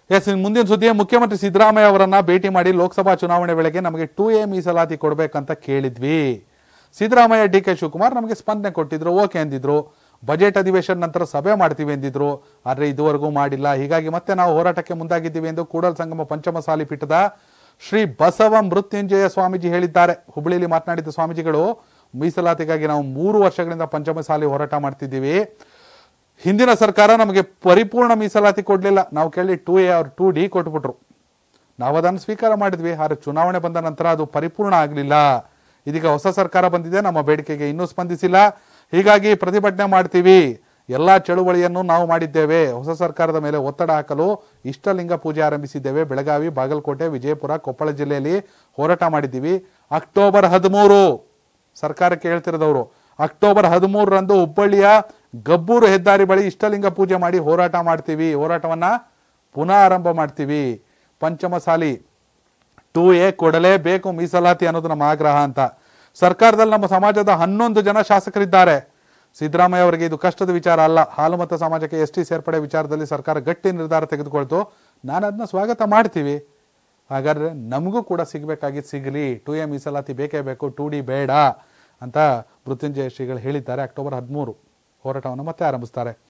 S ಇನ್ನು ಮುಂದಿನ ಸುದ್ದಿ ಮುಖ್ಯಮಂತ್ರಿ ಸಿದ್ದರಾಮಯ್ಯ ಅವರನ್ನ ಭೇಟಿ ಮಾಡಿ ಲೋಕಸಭಾ ಚುನಾವಣೆ ವೇಳೆಗೆ ನಮಗೆ ಟೂ ಎ ಮೀಸಲಾತಿ ಕೊಡ್ಬೇಕಂತ ಕೇಳಿದ್ವಿ ಸಿದ್ದರಾಮಯ್ಯ ಡಿ ಕೆ ಶಿವಕುಮಾರ್ ನಮಗೆ ಸ್ಪಂದನೆ ಕೊಟ್ಟಿದ್ರು ಓಕೆ ಅಂದಿದ್ರು ಬಜೆಟ್ ಅಧಿವೇಶನ ನಂತರ ಸಭೆ ಮಾಡ್ತೀವಿ ಎಂದಿದ್ರು ಆದ್ರೆ ಇದುವರೆಗೂ ಮಾಡಿಲ್ಲ ಹೀಗಾಗಿ ಮತ್ತೆ ನಾವು ಹೋರಾಟಕ್ಕೆ ಮುಂದಾಗಿದ್ದೀವಿ ಎಂದು ಕೂಡಲ ಸಂಗಮ ಪಂಚಮಸಾಲಿ ಪೀಠದ ಶ್ರೀ ಬಸವ ಮೃತ್ಯುಂಜಯ ಸ್ವಾಮೀಜಿ ಹೇಳಿದ್ದಾರೆ ಹುಬ್ಬಳ್ಳಿಯಲ್ಲಿ ಮಾತನಾಡಿದ ಸ್ವಾಮೀಜಿಗಳು ಮೀಸಲಾತಿಗಾಗಿ ನಾವು ಮೂರು ವರ್ಷಗಳಿಂದ ಪಂಚಮಸಾಲಿ ಹೋರಾಟ ಮಾಡ್ತಿದ್ದೀವಿ ಹಿಂದಿನ ಸರ್ಕಾರ ನಮಗೆ ಪರಿಪೂರ್ಣ ಮೀಸಲಾತಿ ಕೊಡಲಿಲ್ಲ ನಾವು ಕೇಳಿ ಟೂ ಎ ಅವ್ರು ಟೂ ಡಿ ಕೊಟ್ಬಿಟ್ರು ನಾವು ಅದನ್ನು ಸ್ವೀಕಾರ ಮಾಡಿದ್ವಿ ಆದರೆ ಚುನಾವಣೆ ಬಂದ ನಂತರ ಅದು ಪರಿಪೂರ್ಣ ಆಗಲಿಲ್ಲ ಇದೀಗ ಹೊಸ ಸರ್ಕಾರ ಬಂದಿದೆ ನಮ್ಮ ಬೇಡಿಕೆಗೆ ಇನ್ನೂ ಸ್ಪಂದಿಸಿಲ್ಲ ಹೀಗಾಗಿ ಪ್ರತಿಭಟನೆ ಮಾಡ್ತೀವಿ ಎಲ್ಲ ಚಳುವಳಿಯನ್ನು ನಾವು ಮಾಡಿದ್ದೇವೆ ಹೊಸ ಸರ್ಕಾರದ ಮೇಲೆ ಒತ್ತಡ ಹಾಕಲು ಇಷ್ಟಲಿಂಗ ಪೂಜೆ ಆರಂಭಿಸಿದ್ದೇವೆ ಬೆಳಗಾವಿ ಬಾಗಲಕೋಟೆ ವಿಜಯಪುರ ಕೊಪ್ಪಳ ಜಿಲ್ಲೆಯಲ್ಲಿ ಹೋರಾಟ ಮಾಡಿದ್ದೀವಿ ಅಕ್ಟೋಬರ್ ಹದಿಮೂರು ಸರ್ಕಾರಕ್ಕೆ ಹೇಳ್ತಿರೋದವರು ಅಕ್ಟೋಬರ್ ಹದಿಮೂರರಂದು ಹುಬ್ಬಳ್ಳಿಯ ಗಬ್ಬೂರು ಹೆದ್ದಾರಿ ಬಳಿ ಇಷ್ಟಲಿಂಗ ಪೂಜೆ ಮಾಡಿ ಹೋರಾಟ ಮಾಡ್ತೀವಿ ಹೋರಾಟವನ್ನ ಪುನಃ ಆರಂಭ ಮಾಡ್ತೀವಿ ಪಂಚಮಸಾಲಿ ಟೂ ಎ ಕೊಡಲೇಬೇಕು ಮೀಸಲಾತಿ ಅನ್ನೋದು ನಮ್ಮ ಆಗ್ರಹ ಅಂತ ಸರ್ಕಾರದಲ್ಲಿ ನಮ್ಮ ಸಮಾಜದ ಹನ್ನೊಂದು ಜನ ಶಾಸಕರಿದ್ದಾರೆ ಸಿದ್ದರಾಮಯ್ಯ ಅವರಿಗೆ ಇದು ಕಷ್ಟದ ವಿಚಾರ ಅಲ್ಲ ಹಾಲು ಮತ್ತು ಸಮಾಜಕ್ಕೆ ಎಸ್ ಟಿ ಸೇರ್ಪಡೆ ವಿಚಾರದಲ್ಲಿ ಸರ್ಕಾರ ಗಟ್ಟಿ ನಿರ್ಧಾರ ತೆಗೆದುಕೊಳ್ತು ನಾನು ಅದನ್ನ ಸ್ವಾಗತ ಮಾಡ್ತೀವಿ ಹಾಗಾದ್ರೆ ನಮಗೂ ಕೂಡ ಸಿಗಬೇಕಾಗಿದ್ದು ಸಿಗಲಿ ಟು ಎ ಮೀಸಲಾತಿ ಬೇಕೇ ಬೇಕು ಟು ಡಿ ಬೇಡ ಅಂತ ಮೃತ್ಯುಂಜಯ ಶ್ರೀಗಳು ಹೇಳಿದ್ದಾರೆ ಅಕ್ಟೋಬರ್ ಹದಿಮೂರು ಹೋರಾಟವನ್ನು ಮತ್ತೆ ಆರಂಭಿಸ್ತಾರೆ